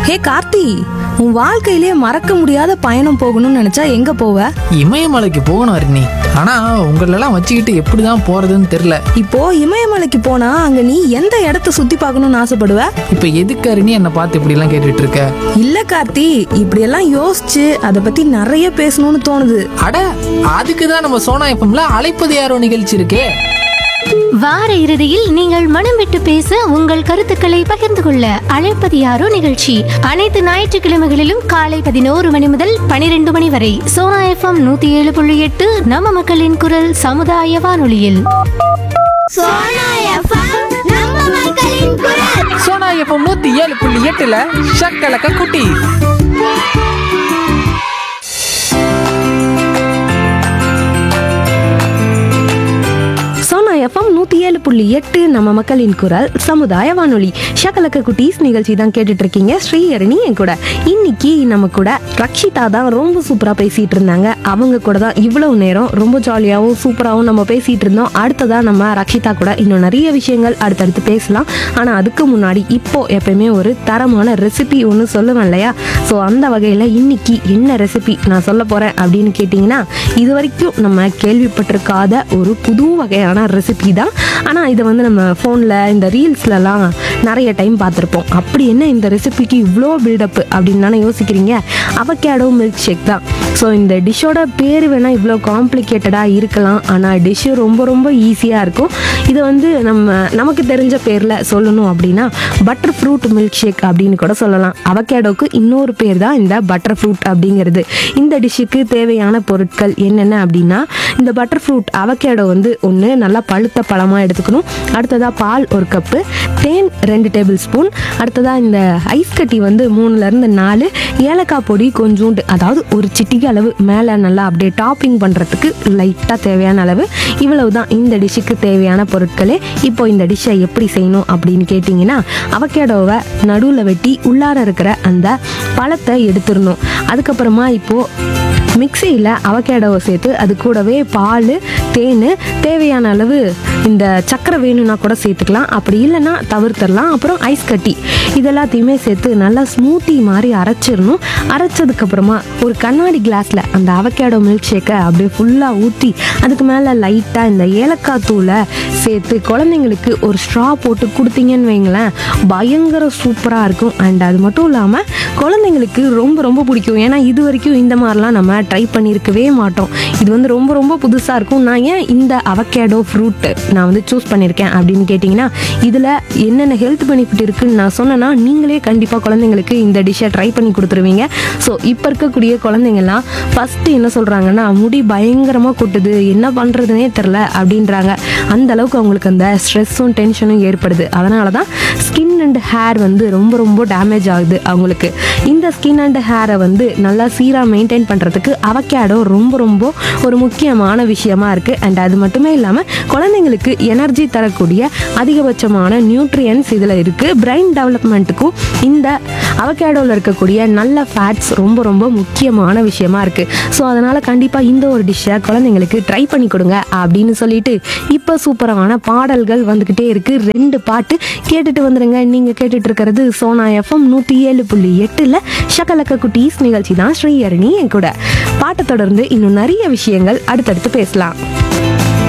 ஹே கார்த்தி உன் வாழ்க்கையிலே மறக்க முடியாத பயணம் போகணும்னு நினைச்சா எங்க போவ இமயமலைக்கு போகணும் அருணி ஆனா உங்களெல்லாம் வச்சுக்கிட்டு எப்படிதான் போறதுன்னு தெரியல இப்போ இமயமலைக்கு போனா அங்க நீ எந்த இடத்த சுத்தி பார்க்கணும்னு ஆசைப்படுவ இப்ப எதுக்கு அருணி என்னை பார்த்து இப்படி எல்லாம் கேட்டுட்டு இருக்க இல்ல கார்த்தி இப்படியெல்லாம் யோசிச்சு அதை பத்தி நிறைய பேசணும்னு தோணுது அட அதுக்கு தான் நம்ம சோனா எஃப்எம்ல அழைப்பது யாரோ நிகழ்ச்சி இருக்கே வார இறுதியில் நீங்கள் மனம் விட்டு பேச உங்கள் கருத்துக்களை பகிர்ந்து கொள்ள அழைப்பது யாரோ நிகழ்ச்சி அனைத்து ஞாயிற்றுக்கிழமைகளிலும் காலை பதினோரு மணி முதல் பனிரெண்டு மணி வரை சோனா எஃப்எம் நூத்தி ஏழு புள்ளி எட்டு நம்ம மக்களின் குரல் சமுதாய வானொலியில் சோனா எஃப்எம் நம்ம மக்களின் குரல் சோனா எஃப்எம் நூத்தி ஏழு புள்ளி எட்டுல ஷக்கலக்க குட்டி சோனா எஃப்எம் நூத்தி ஏழு புள்ளி எட்டு நம்ம மக்களின் குரல் சமுதாய வானொலி ஷகலக்க குட்டீஸ் நிகழ்ச்சி தான் கேட்டுட்டு இருக்கீங்க ஸ்ரீஹரணி என் கூட இன்னைக்கு நம்ம கூட ரக்ஷிதா தான் ரொம்ப சூப்பரா பேசிட்டு இருந்தாங்க அவங்க கூட தான் இவ்வளவு நேரம் ரொம்ப ஜாலியாகவும் சூப்பராகவும் நம்ம பேசிட்டு இருந்தோம் அடுத்ததா நம்ம ரக்ஷிதா கூட இன்னும் நிறைய விஷயங்கள் அடுத்தடுத்து பேசலாம் ஆனா அதுக்கு முன்னாடி இப்போ எப்பயுமே ஒரு தரமான ரெசிபி ஒன்று சொல்லுவேன் இல்லையா ஸோ அந்த வகையில் இன்னைக்கு என்ன ரெசிபி நான் சொல்ல போறேன் அப்படின்னு கேட்டிங்கன்னா இது வரைக்கும் நம்ம கேள்விப்பட்டிருக்காத ஒரு புது வகையான ரெசிபி தான் ஆனால் இதை வந்து நம்ம ஃபோனில் இந்த ரீல்ஸ்லலாம் நிறைய டைம் பார்த்துருப்போம் அப்படி என்ன இந்த ரெசிபிக்கு இவ்வளோ பில்டப் அப்படின்னு தானே யோசிக்கிறீங்க அவகேடோ மில்க் ஷேக் தான் ஸோ இந்த டிஷ்ஷோட பேர் வேணால் இவ்வளோ காம்ப்ளிகேட்டடாக இருக்கலாம் ஆனால் டிஷ்ஷு ரொம்ப ரொம்ப ஈஸியாக இருக்கும் இதை வந்து நம்ம நமக்கு தெரிஞ்ச பேரில் சொல்லணும் அப்படின்னா பட்டர் ஃப்ரூட் மில்க் ஷேக் அப்படின்னு கூட சொல்லலாம் அவகேடோக்கு இன்னொரு பேர் தான் இந்த பட்டர் ஃப்ரூட் அப்படிங்கிறது இந்த டிஷ்ஷுக்கு தேவையான பொருட்கள் என்னென்ன அப்படின்னா இந்த பட்டர் ஃப்ரூட் அவகேடோ வந்து ஒன்று நல்லா பழுத்த பழமாக எடுத்துக்கணும் அடுத்ததாக பால் ஒரு கப்பு தேன் ரெண்டு டேபிள் ஸ்பூன் அடுத்ததாக இந்த ஐஸ் கட்டி வந்து மூணுலேருந்து நாலு ஏலக்காய் பொடி கொஞ்சோண்டு அதாவது ஒரு சிட்டிகை அளவு மேலே நல்லா அப்படியே டாப்பிங் பண்ணுறதுக்கு லைட்டாக தேவையான அளவு இவ்வளவு தான் இந்த டிஷ்ஷுக்கு தேவையான பொருட்களே இப்போ இந்த டிஷ்ஷை எப்படி செய்யணும் அப்படின்னு கேட்டிங்கன்னா அவகேடோவை நடுவில் வெட்டி உள்ளார இருக்கிற அந்த பழத்தை எடுத்துடணும் அதுக்கப்புறமா இப்போது மிக்சியில் அவகேடோவை சேர்த்து அது கூடவே பால் தேன் தேவையான அளவு இந்த சக்கரை வேணும்னா கூட சேர்த்துக்கலாம் அப்படி இல்லைன்னா தவிர்த்தரலாம் அப்புறம் ஐஸ் கட்டி இதெல்லாத்தையுமே சேர்த்து நல்லா ஸ்மூத்தி மாதிரி அரைச்சிடணும் அரைச்சதுக்கப்புறமா ஒரு கண்ணாடி கிளாஸில் அந்த அவகேடோ மில்க் ஷேக்கை அப்படியே ஃபுல்லாக ஊற்றி அதுக்கு மேலே லைட்டாக இந்த ஏலக்காய் தூளை சேர்த்து குழந்தைங்களுக்கு ஒரு ஸ்ட்ரா போட்டு கொடுத்தீங்கன்னு வைங்களேன் பயங்கர சூப்பராக இருக்கும் அண்ட் அது மட்டும் இல்லாமல் குழந்தைங்களுக்கு ரொம்ப ரொம்ப பிடிக்கும் ஏன்னா இது வரைக்கும் இந்த மாதிரிலாம் நம்ம ட்ரை பண்ணியிருக்கவே மாட்டோம் இது வந்து ரொம்ப ரொம்ப புதுசாக இருக்கும் நான் ஏன் இந்த அவகேடோ ஃப்ரூட் நான் வந்து சூஸ் பண்ணியிருக்கேன் அப்படின்னு கேட்டிங்கன்னா இதில் என்னென்ன ஹெல்த் பெனிஃபிட் இருக்குன்னு நான் சொன்னேன்னா நீங்களே கண்டிப்பாக குழந்தைங்களுக்கு இந்த டிஷ்ஷை ட்ரை பண்ணி கொடுத்துருவீங்க ஸோ இப்போ இருக்கக்கூடிய குழந்தைங்கள்லாம் ஃபஸ்ட்டு என்ன சொல்கிறாங்கன்னா முடி பயங்கரமாக கொட்டுது என்ன பண்ணுறதுனே தெரில அப்படின்றாங்க அந்த அளவுக்கு அவங்களுக்கு அந்த ஸ்ட்ரெஸ்ஸும் டென்ஷனும் ஏற்படுது அதனால தான் ஸ்கின் அண்ட் ஹேர் வந்து ரொம்ப ரொம்ப டேமேஜ் ஆகுது அவங்களுக்கு இந்த ஸ்கின் அண்ட் ஹேரை வந்து நல்லா சீராக மெயின்டைன் பண்ணுறதுக்கு அவகேடோ ரொம்ப ரொம்ப ஒரு முக்கியமான விஷயமா இருக்குது அண்ட் அது மட்டுமே இல்லாமல் குழந்தைங்களுக்கு எனர்ஜி தரக்கூடிய அதிகபட்சமான நியூட்ரியன்ஸ் இதில் இருக்குது பிரெயின் டெவலப்மெண்ட்டுக்கும் இந்த அவகேடோவில் இருக்கக்கூடிய நல்ல ஃபேட்ஸ் ரொம்ப ரொம்ப முக்கியமான விஷயமா இருக்குது ஸோ அதனால் கண்டிப்பாக இந்த ஒரு டிஷ்ஷை குழந்தைங்களுக்கு ட்ரை பண்ணி கொடுங்க அப்படின்னு சொல்லிட்டு இப்போ சூப்பரான பாடல்கள் வந்துக்கிட்டே இருக்குது ரெண்டு பாட்டு கேட்டுட்டு வந்துடுங்க நீங்கள் கேட்டுட்டு இருக்கிறது சோனா எஃப்எம் நூற்றி ஏழு புள்ளி எட்டில் ஷகலக்க குட்டீஸ் நிகழ்ச்சி தான் ஸ்ரீஹரணி என் கூட பாட்டை தொடர்ந்து இன்னும் நிறைய விஷயங்கள் அடுத்தடுத்து பேசலாம்